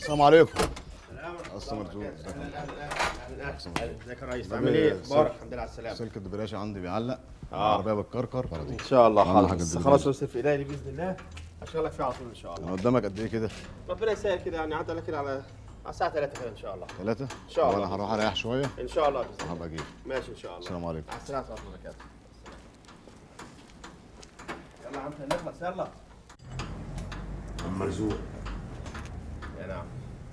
السلام عليكم سلام أصل مرزوق. اهلا اهلا اهلا أحسن. اهلا ازيك يا ريس ده عامل ايه؟ بي- اخبارك سلك. الحمد لله على السلامه سلك الدبراشة عندي بيعلق آه. العربية بتكركر فردي ان شاء الله أهم حاضر حاجة بس الدبراشة. خلاص وصل في ايدي باذن الله هشتغلك فيه على طول ان شاء الله أنا قدامك قد إيه كده؟ ربنا يسهل كده يعني عدى كده على على الساعه 3 كده ان شاء الله ثلاثة؟ إن شاء الله. وأنا هروح أريح شوية ان شاء الله باذن الله هبقى أجيب ماشي ان شاء الله السلام عليكم مع السلامه ورحمه الله وبركاته يلا يا عم نخلص يلا عم مرزوق يا نعم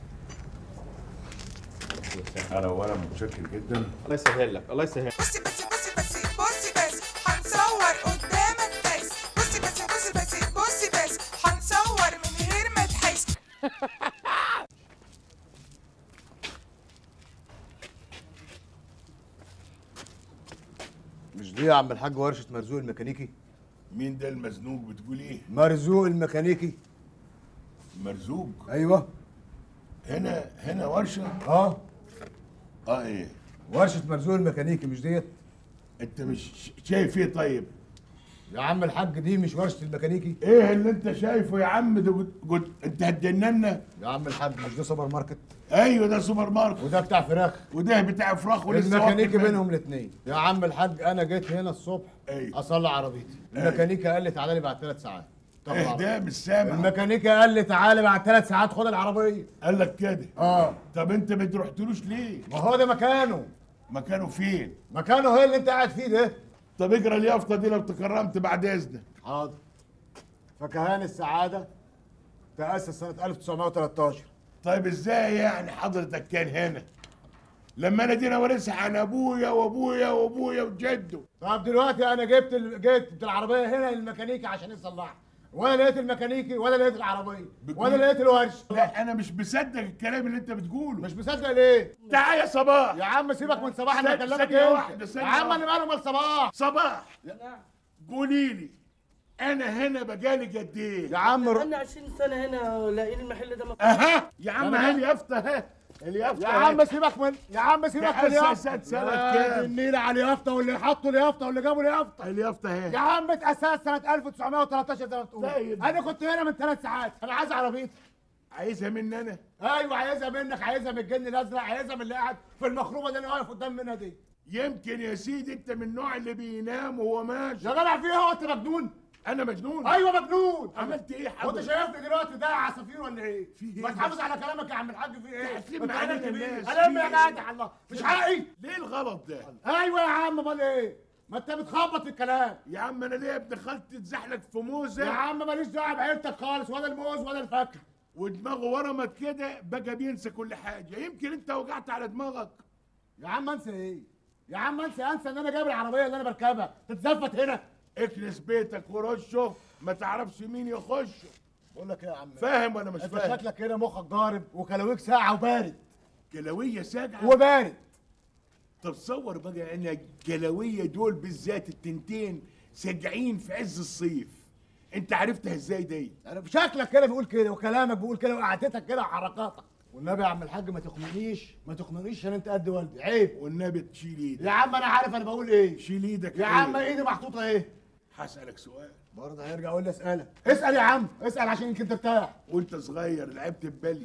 انا اولا متشكر جدا الله يسهل لك الله يسهل بصي بس بصي بس بصي بس هنصور قدامك بس بصي بس بصي بس بصي بس هنصور من غير ما تحس مش دي يا عم الحاج ورشة مرزوق الميكانيكي؟ مين ده المزنوق بتقول ايه مرزوق الميكانيكي مرزوق ايوه هنا هنا ورشه اه اه ايه ورشة مرزوق الميكانيكي مش ديت؟ انت مش شايف ايه طيب يا عم الحاج دي مش ورشة الميكانيكي؟ ايه اللي انت شايفه يا عم ده قد- قد- انت هتجننا يا عم الحاج مش ده سوبر ماركت؟ ايوه ده سوبر ماركت وده بتاع فراخ وده بتاع فراخ ولسه الميكانيكي واكل بينهم الاثنين يا عم الحاج انا جيت هنا الصبح أيوة. اصلي عربيتي الميكانيكي قال لي تعالى لي بعد ثلاث ساعات طب ايه العربية. ده مش سامع الميكانيكي قال لي تعالى بعد ثلاث ساعات خد العربيه قال لك كده اه طب انت ما تروحتلوش ليه ما هو ده مكانه مكانه فين مكانه هي اللي انت قاعد فيه ده طب اقرا اليافطه دي لو تكرمت بعد اذنك حاضر فكهان السعادة تأسس سنة 1913 طيب ازاي يعني حضرتك كان هنا لما انا دينا ورثها عن ابويا وابويا وابويا وجده طب دلوقتي أنا جبت ال... جبت العربية هنا للميكانيكي عشان يصلحها ولا لقيت الميكانيكي ولا لقيت العربية بتقول- ولا لقيت الورشة لا انا مش مصدق الكلام اللي انت بتقوله مش مصدق ليه؟ تعال يا صباح يا عم سيبك من صباح انا ثانية- بكلمك ثانية انت واحدة، ثانية يا عم واحدة. انا ماله مال صباح صباح قولي لي انا هنا بقالي قد ايه يا عم ر... انا 20 سنه هنا لاقيين المحل ده مفتوح اها يا عم أنا- هاليافطه ها اليافطه يا عم سيبك من يا عم سيبك من تأسست اليافطة سنة يا كام؟ دي النيلة على اليافطة واللي حطوا اليافطة واللي جابوا اليافطة اليافطه يا اهي عم اتأسس سنة 1913 زي ما بتقول طيب. أنا كنت هنا من ثلاث ساعات أنا عايز عربيتي عايزها مني انا ايوه عايزها منك عايزها من الجن الازرق عايزها من اللي قاعد في المخروبه اللي انا واقف قدام منها دي يمكن يا سيدي انت من النوع اللي بينام وهو ماشي يا جدع في ايه هو انت مجنون انا مجنون ايوه مجنون عملت ايه وانت حضرتك شايفني دلوقتي ده عصافير ولا ايه؟ في ايه ما تحافظ بس؟ على كلامك يا عم الحاج في ايه؟ هتلم انت علينا راجل كبير. الناس، انا في يا ايه؟ جدع الله مش حقي ليه الغلط ده ايوه يا عم امال ايه؟ ما انت بتخبط في الكلام يا عم انا ليه ابن خالتي اتزحلق في موزه يا عم ماليش دعوه بعيلتك خالص ولا الموز ولا الفاكهه ودماغه ورمت كده بقى بينسى كل حاجه يمكن انت وقعت على دماغك يا عم انسى ايه؟ يا عم انسى انسى ان انا جايب العربيه اللي انا بركبها تتزفت هنا اكنس بيتك ورشه ما تعرفش مين يخشه بقول لك ايه يا عم فاهم ولا مش انت فاهم شكلك كده مخك ضارب وكلاويك ساعه وبارد جلويه ساجعه وبارد طب تصور بقى ان الجلويه دول بالذات التنتين ساجعين في عز الصيف انت عرفتها ازاي دي انا شكلك كده بيقول كده وكلامك بيقول كده وقعدتك كده وحركاتك والنبي يا عم الحاج ما تخنقنيش ما تخنقنيش عشان انت قد والدي عيب والنبي تشيل ايدك يا عم انا عارف انا بقول ايه شيل ايدك يا إيه؟ عم ايدي محطوطه ايه هسألك سؤال برضه هيرجع يقول لي اسالك اسال يا عم اسال عشان يمكن ترتاح وانت صغير لعبت ببلي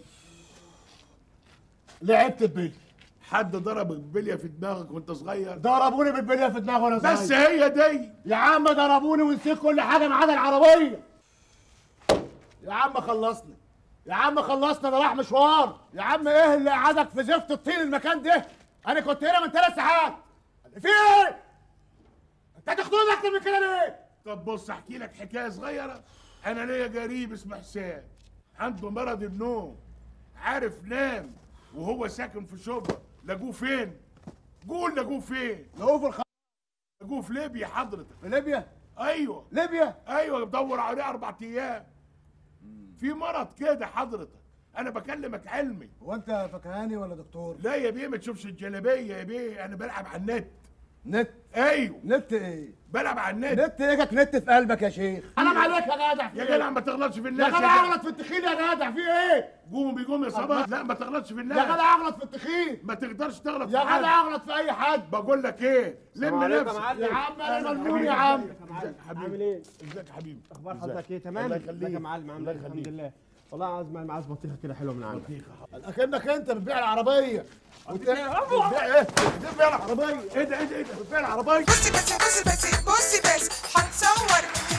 لعبت ببلي حد ضربك ببليه في دماغك وانت صغير ضربوني بالبليه في دماغي وانا بس صغير هي دي يا عم ضربوني ونسيت كل حاجه ما عدا العربيه يا عم خلصني يا عم خلصنا انا رايح مشوار يا عم ايه اللي قعدك في زفت الطين المكان ده انا كنت هنا من ثلاث ساعات في ايه انت هتخنقني اكتر من كده ليه طب بص احكي لك حكايه صغيره انا ليا قريب اسمه حسين عنده مرض النوم عارف نام وهو ساكن في شبرا لقوه فين قول لقوه فين لقوه في الخ... لقوه في ليبيا حضرتك في ليبيا ايوه ليبيا ايوه بدور عليه اربع ايام في مرض كده حضرتك انا بكلمك علمي هو انت فكهاني ولا دكتور لا يا بيه ما تشوفش الجلابيه يا بيه انا بلعب على النت نت ايوه نت ايه بلعب على النت نت ايجك نت في قلبك يا شيخ حرام عليك يا جدع في يا إيه؟ جدع ما تغلطش في يا الناس جدع يا اغلط في التخين يا جدع في ايه قوم بيقوم يا صباح لا ما تغلطش في الناس يا جدع اغلط في التخين ما تقدرش تغلط يا في حد جدع اغلط في اي حد بقول لك ايه لم عليكم يا نفسك معلم. يا عم انا أهلا مجنون يا عم ازيك يا حبيبي عامل ايه؟ ازيك يا حبيبي اخبار ازيك؟ حضرتك ايه تمام؟ الله ازيك يخليك يا معلم عامل الله ايه الحمد يخليك. لله والله عايز عايز بطيخه كده حلوه من عندك اكنك انت بتبيع العربيه بتبيع ايه؟ بتبيع العربيه ايه ده ايه ده ايه ده بتبيع العربيه بصي بس بصي بس بصي بس هنصور من